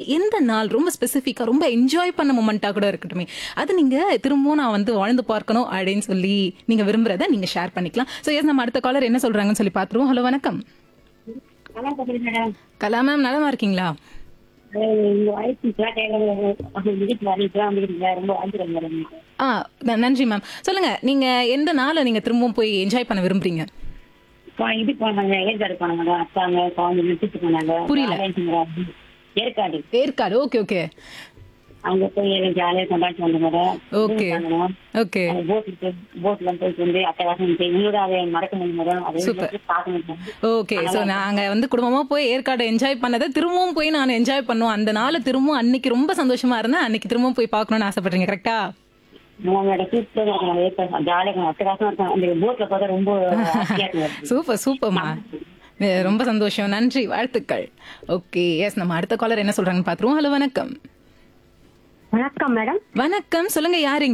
எந்த நாள் ரொம்ப ஸ்பெசிஃபிக்கா ரொம்ப என்ஜாய் பண்ண மொமெண்டா கூட இருக்கட்டுமே அது நீங்க திரும்பவும் நான் வந்து வாழ்ந்து பார்க்கணும் அப்படின்னு சொல்லி நீங்க விரும்புறத நீங்க ஷேர் பண்ணிக்கலாம் சோ எஸ் நம்ம அடுத்த காலர் என்ன சொல்றாங்கன்னு சொல்லி பாத்துருவோம் ஹலோ வணக்கம் வணக்கம் மேடம் கலா மேம் நலமா இருக்கீங்களா இந்த வயசு வீட்டுல இப்பதான் வந்துருக்கீங்க ரொம்ப வாழ்ந்துருங்க மேடம் ஆ ந- நன்றி மேம் சொல்லுங்க நீங்க எந்த நாளை நீங்க திரும்பவும் போய் என்ஜாய் பண்ண விரும்புறீங்க இப்போ இது போனாங்க ஏற்காடு போனாங்க மேடம் அப்பாங்க குழந்தைங்க விட்டுட்டு போனாங்க புரியல. ஜாலியா இருந்துச்சு madam. Yercaud Yercaud okay okay அங்க போய் எல்லாம் ஜாலியா கொண்டாடி வந்தோம் மேடம் ஓகே ஓகே போட்ல போட்ல போயிட்டு வந்து அட்டகாசம் இருந்துச்சு. உங்களோட அதை மறக்க முடியும் மேடம் அதை Super. பார்க்க முடியும் ஓகே சோ நாங்க வந்து குடும்பமா போய் ஏற்காடு என்ஜாய் பண்ணதை திரும்பவும் போய் நான் என்ஜாய் பண்ணுவோம் அந்த நாளை திரும்பவும் அன்னைக்கு ரொம்ப சந்தோஷமா இருந்தேன் அன்னைக்கு திரும்பவும் போய் பார்க்கணும்னு ஆசைப்படுறீங்க கரெக்டா உங்களோட சூப்பரா இருக்கும் ஏற்காடு ஜாலியா இருக்கும் அட்டகாசம் இருக்கும் அந்த போட்ல பார்த்தா ரொம்ப ஹாப்பியா இருக்கும் சூப்பர் சூப்பர்மா ரொம்ப சந்தோஷம் நன்றி வாழ்த்துக்கள் ஓகே எஸ் நம்ம அடுத்த காலர் என்ன சொல்றாங்கன்னு பாத்துருவோம் ஹலோ வணக்கம் வணக்கம் மேடம் வணக்கம் சொல்லுங்க யாரு